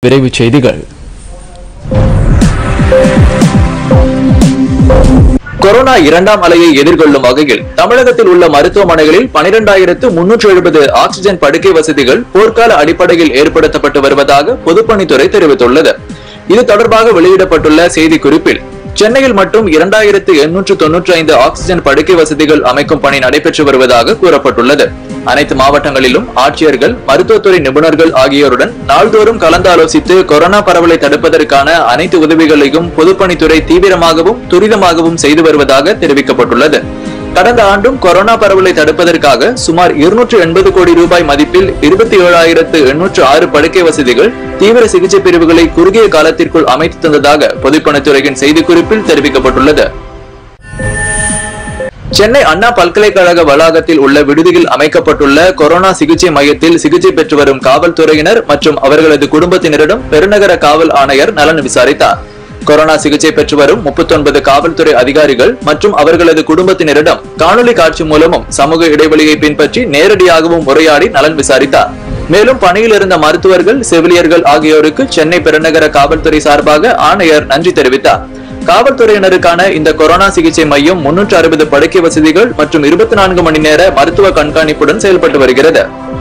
விரைவுச் செய்திகள் கொரோனா இரண்டாம் அலையை எதிர்கொள்ளும் வகையில் தமிழகத்தில் உள்ள மருத்துவமனைகளில் பனிரெண்டாயிரத்து முன்னூற்று எழுபது ஆக்ஸிஜன் படுக்கை வசதிகள் போர்க்கால அடிப்படையில் ஏற்படுத்தப்பட்டு வருவதாக பொதுப்பணித்துறை தெரிவித்துள்ளது இது தொடர்பாக வெளியிடப்பட்டுள்ள செய்திக்குறிப்பில் சென்னையில் மட்டும் இரண்டாயிரத்து எண்ணூற்று தொன்னூற்றி ஐந்து ஆக்ஸிஜன் படுக்கை வசதிகள் அமைக்கும் பணி நடைபெற்று வருவதாக கூறப்பட்டுள்ளது அனைத்து மாவட்டங்களிலும் ஆட்சியர்கள் மருத்துவத்துறை நிபுணர்கள் ஆகியோருடன் நாள்தோறும் கலந்தாலோசித்து கொரோனா பரவலை தடுப்பதற்கான அனைத்து உதவிகளையும் பொதுப்பணித்துறை தீவிரமாகவும் துரிதமாகவும் செய்து வருவதாக தெரிவிக்கப்பட்டுள்ளது கடந்த ஆண்டும் கொரோனா பரவலை தடுப்பதற்காக சுமார் இருநூற்று எண்பது கோடி ரூபாய் மதிப்பில் இருபத்தி ஏழாயிரத்து எண்ணூற்று ஆறு படுக்கை வசதிகள் தீவிர சிகிச்சை பிரிவுகளை குறுகிய காலத்திற்குள் அமைத்து தந்ததாக பொதுப்பணித்துறையின் செய்திக்குறிப்பில் தெரிவிக்கப்பட்டுள்ளது சென்னை அண்ணா பல்கலைக்கழக வளாகத்தில் உள்ள விடுதியில் அமைக்கப்பட்டுள்ள கொரோனா சிகிச்சை மையத்தில் சிகிச்சை பெற்று வரும் காவல்துறையினர் மற்றும் அவர்களது குடும்பத்தினரிடம் பெருநகர காவல் ஆணையர் நலன் விசாரித்தார் கொரோனா சிகிச்சை பெற்று வரும் 39 காவல்துறை அதிகாரிகள் மற்றும் அவர்களது குடும்பத்தினரிடம் காணொலி காட்சி மூலமும் சமூக இடைவெளியை பின்பற்றி நேரடியாகவும் உரையாடி நலன் விசாரித்தார் மேலும் பணியில் இருந்த மருத்துவர்கள் செவிலியர்கள் ஆகியோருக்கு சென்னை பெருநகர காவல்துறை சார்பாக ஆணையர் நன்றி தெரிவித்தார் காவல்துறையினருக்கான இந்த கொரோனா சிகிச்சை மையம் முன்னூற்று அறுபது படுக்கை வசதிகள் மற்றும் இருபத்தி நான்கு மணி நேர மருத்துவ கண்காணிப்புடன் செயல்பட்டு வருகிறது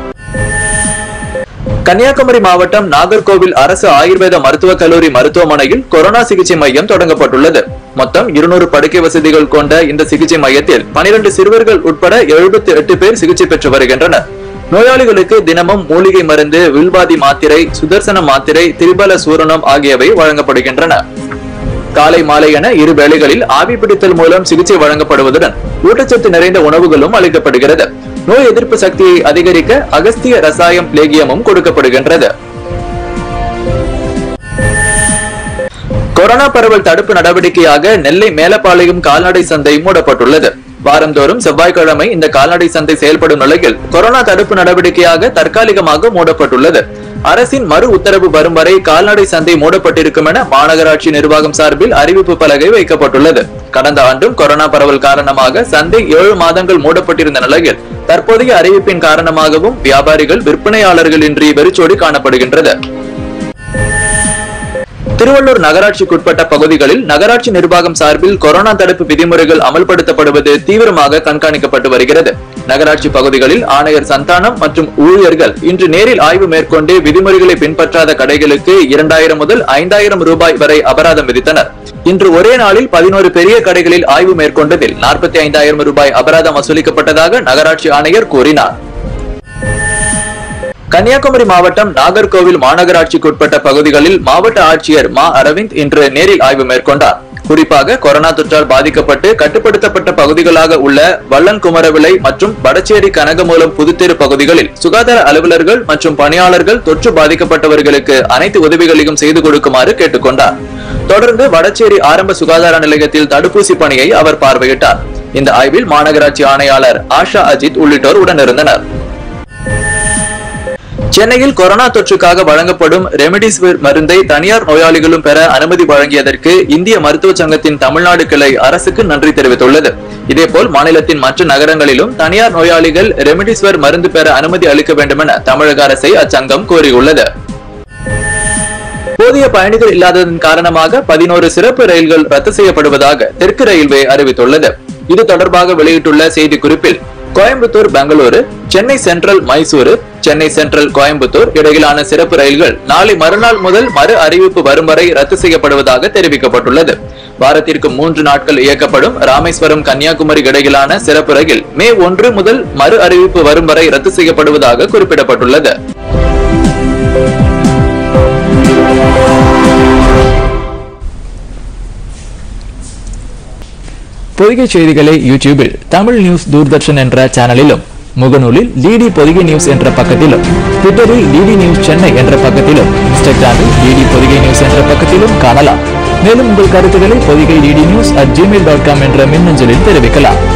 கன்னியாகுமரி மாவட்டம் நாகர்கோவில் அரசு ஆயுர்வேத மருத்துவக் கல்லூரி மருத்துவமனையில் கொரோனா சிகிச்சை மையம் தொடங்கப்பட்டுள்ளது மொத்தம் இருநூறு படுக்கை வசதிகள் கொண்ட இந்த சிகிச்சை மையத்தில் பனிரெண்டு சிறுவர்கள் உட்பட எழுபத்தி எட்டு பேர் சிகிச்சை பெற்று வருகின்றனர் நோயாளிகளுக்கு தினமும் மூலிகை மருந்து வில்வாதி மாத்திரை சுதர்சன மாத்திரை திரிபல சூரணம் ஆகியவை வழங்கப்படுகின்றன காலை மாலை என இரு வேளைகளில் ஆவி பிடித்தல் மூலம் சிகிச்சை வழங்கப்படுவதுடன் ஊட்டச்சத்து நிறைந்த உணவுகளும் அளிக்கப்படுகிறது நோய் எதிர்ப்பு சக்தியை அதிகரிக்க அகஸ்திய ரசாயம் லேகியமும் கொடுக்கப்படுகின்றது கொரோனா பரவல் தடுப்பு நடவடிக்கையாக நெல்லை மேலப்பாளையம் கால்நடை சந்தை மூடப்பட்டுள்ளது வாரந்தோறும் செவ்வாய்க்கிழமை இந்த கால்நடை சந்தை செயல்படும் நிலையில் கொரோனா தடுப்பு நடவடிக்கையாக தற்காலிகமாக மூடப்பட்டுள்ளது அரசின் மறு உத்தரவு வரும் வரை கால்நடை சந்தை மூடப்பட்டிருக்கும் என மாநகராட்சி நிர்வாகம் சார்பில் அறிவிப்பு பலகை வைக்கப்பட்டுள்ளது கடந்த ஆண்டும் கொரோனா பரவல் காரணமாக சந்தை ஏழு மாதங்கள் மூடப்பட்டிருந்த நிலையில் தற்போதைய அறிவிப்பின் காரணமாகவும் வியாபாரிகள் விற்பனையாளர்களின்றி வெறிச்சோடி காணப்படுகின்றது திருவள்ளூர் நகராட்சிக்குட்பட்ட பகுதிகளில் நகராட்சி நிர்வாகம் சார்பில் கொரோனா தடுப்பு விதிமுறைகள் அமல்படுத்தப்படுவது தீவிரமாக கண்காணிக்கப்பட்டு வருகிறது நகராட்சி பகுதிகளில் ஆணையர் சந்தானம் மற்றும் ஊழியர்கள் இன்று நேரில் ஆய்வு மேற்கொண்டு விதிமுறைகளை பின்பற்றாத கடைகளுக்கு இரண்டாயிரம் முதல் ஐந்தாயிரம் ரூபாய் வரை அபராதம் விதித்தனர் இன்று ஒரே நாளில் பதினோரு பெரிய கடைகளில் ஆய்வு மேற்கொண்டதில் நாற்பத்தி ஐந்தாயிரம் ரூபாய் அபராதம் வசூலிக்கப்பட்டதாக நகராட்சி ஆணையர் கூறினார் கன்னியாகுமரி மாவட்டம் நாகர்கோவில் மாநகராட்சிக்குட்பட்ட பகுதிகளில் மாவட்ட ஆட்சியர் மா அரவிந்த் இன்று நேரில் ஆய்வு மேற்கொண்டார் குறிப்பாக கொரோனா தொற்றால் பாதிக்கப்பட்டு கட்டுப்படுத்தப்பட்ட பகுதிகளாக உள்ள வல்லன்குமரவிளை மற்றும் வடச்சேரி கனகமூலம் புதுத்தெரு பகுதிகளில் சுகாதார அலுவலர்கள் மற்றும் பணியாளர்கள் தொற்று பாதிக்கப்பட்டவர்களுக்கு அனைத்து உதவிகளையும் செய்து கொடுக்குமாறு கேட்டுக்கொண்டார் தொடர்ந்து வடச்சேரி ஆரம்ப சுகாதார நிலையத்தில் தடுப்பூசி பணியை அவர் பார்வையிட்டார் இந்த ஆய்வில் மாநகராட்சி ஆணையாளர் ஆஷா அஜித் உள்ளிட்டோர் உடனிருந்தனர் சென்னையில் கொரோனா தொற்றுக்காக வழங்கப்படும் ரெமிடிசிவிர் மருந்தை தனியார் நோயாளிகளும் பெற அனுமதி வழங்கியதற்கு இந்திய மருத்துவ சங்கத்தின் தமிழ்நாடு கிளை அரசுக்கு நன்றி தெரிவித்துள்ளது இதேபோல் மாநிலத்தின் மற்ற நகரங்களிலும் தனியார் நோயாளிகள் ரெமிடிசிவிர் மருந்து பெற அனுமதி அளிக்க வேண்டும் என தமிழக அரசை அச்சங்கம் கோரியுள்ளது போதிய பயணிகள் இல்லாததன் காரணமாக பதினோரு சிறப்பு ரயில்கள் ரத்து செய்யப்படுவதாக தெற்கு ரயில்வே அறிவித்துள்ளது இது தொடர்பாக வெளியிட்டுள்ள செய்தி குறிப்பில் கோயம்புத்தூர் பெங்களூரு சென்னை சென்ட்ரல் மைசூரு சென்னை சென்ட்ரல் கோயம்புத்தூர் இடையிலான சிறப்பு ரயில்கள் நாளை மறுநாள் முதல் மறு அறிவிப்பு வரும் வரை ரத்து செய்யப்படுவதாக தெரிவிக்கப்பட்டுள்ளது வாரத்திற்கு மூன்று நாட்கள் இயக்கப்படும் ராமேஸ்வரம் கன்னியாகுமரி இடையிலான சிறப்பு ரயில் மே ஒன்று முதல் மறு அறிவிப்பு வரும் வரை ரத்து செய்யப்படுவதாக குறிப்பிடப்பட்டுள்ளது பொதிகை செய்திகளை யூடியூபில் தமிழ் நியூஸ் தூர்தர்ஷன் என்ற சேனலிலும் முகநூலில் டிடி பொதிகை நியூஸ் என்ற பக்கத்திலும் ட்விட்டரில் டிடி நியூஸ் சென்னை என்ற பக்கத்திலும் இன்ஸ்டாகிராமில் டிடி பொதிகை நியூஸ் என்ற பக்கத்திலும் காணலாம் மேலும் உங்கள் கருத்துக்களை Podhigai DD news at Gmail dot com என்ற மின்னஞ்சலில் தெரிவிக்கலாம்